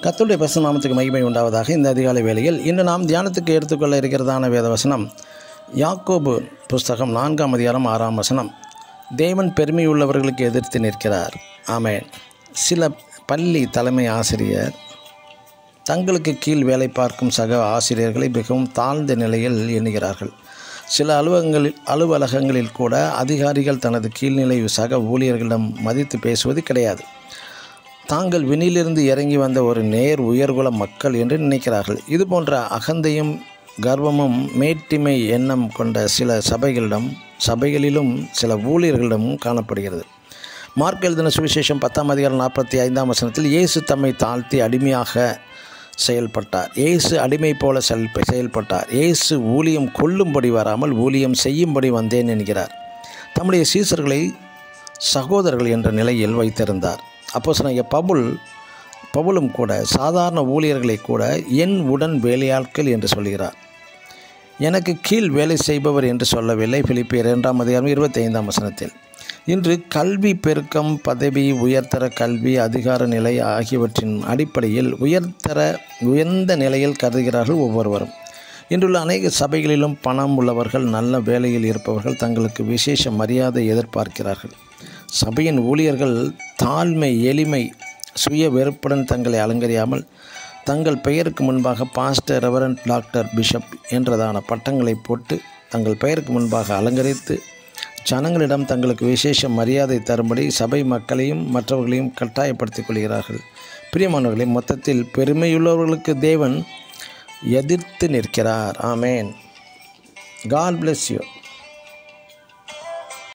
கர்த்தருடைய பரிசு நாமத்துக்கு மகிமை உண்டாவதாக இந்த அதிகாலை வேளையில் இன்று நாம் தியானத்துக்கு எடுத்துக்கொள்ள இருக்கிறதான வேத வசனம் யாக்கோபு புஸ்தகம் நான்காம் அதிகாரம் ஆறாம் வசனம் தேவன் பெருமையுள்ளவர்களுக்கு எதிர்த்து நிற்கிறார் ஆமென் சில பள்ளி தலைமை ஆசிரியர் தங்களுக்கு கீழ் வேலை பார்க்கும் சக ஆசிரியர்களை மிகவும் தாழ்ந்த நிலையில் எண்ணுகிறார்கள் சில அலுவலகங்களில் அலுவலகங்களில் கூட அதிகாரிகள் தனது கீழ்நிலை சக ஊழியர்களிடம் மதித்து பேசுவது கிடையாது தாங்கள் விண்ணிலிருந்து இறங்கி வந்த ஒரு நேர் உயர்குல மக்கள் என்று நினைக்கிறார்கள் இது போன்ற அகந்தையும் கர்வமும் மேட்டிமை எண்ணம் கொண்ட சில சபைகளிடம் சபைகளிலும் சில ஊழியர்களிடமும் காணப்படுகிறது மார்க் எழுதின சுவிசேஷம் பத்தாம் அதிகாரம் நாற்பத்தி ஐந்தாம் வசனத்தில் இயேசு தம்மை தாழ்த்தி அடிமையாக செயல்பட்டார் இயேசு அடிமை போல செல் செயல்பட்டார் இயேசு ஊழியம் கொல்லும்படி வராமல் ஊழியம் செய்யும்படி வந்தேன் என்கிறார் தம்முடைய சீசர்களை சகோதரர்கள் என்ற நிலையில் வைத்திருந்தார் அப்போ சொன்ன பவுல் பவுலும் கூட சாதாரண ஊழியர்களை கூட என் உடன் வேலையாட்கள் என்று சொல்கிறார் எனக்கு கீழ் வேலை செய்பவர் என்று சொல்லவில்லை பிலிப்பியர் இரண்டாம் அதிகாரம் இருபத்தி ஐந்தாம் வசனத்தில் இன்று கல்வி பெருக்கம் பதவி உயர்தர கல்வி அதிகார நிலை ஆகியவற்றின் அடிப்படையில் உயர்தர உயர்ந்த நிலையில் கருதுகிறார்கள் ஒவ்வொருவரும் இன்றுள்ள அநேக சபைகளிலும் பணம் உள்ளவர்கள் நல்ல வேலையில் இருப்பவர்கள் தங்களுக்கு விசேஷ மரியாதை எதிர்பார்க்கிறார்கள் சபையின் ஊழியர்கள் தாழ்மை எளிமை சுய வெறுப்புடன் தங்களை அலங்கரியாமல் தங்கள் பெயருக்கு முன்பாக பாஸ்டர் ரெவரண்ட் டாக்டர் பிஷப் என்றதான பட்டங்களை போட்டு தங்கள் பெயருக்கு முன்பாக அலங்கரித்து ஜனங்களிடம் தங்களுக்கு விசேஷ மரியாதை தரும்படி சபை மக்களையும் மற்றவர்களையும் கட்டாயப்படுத்திக் கொள்கிறார்கள் பிரியமானவர்களே மொத்தத்தில் பெருமையுள்ளவர்களுக்கு தேவன் எதிர்த்து நிற்கிறார் ஆமேன் காட் bless யூ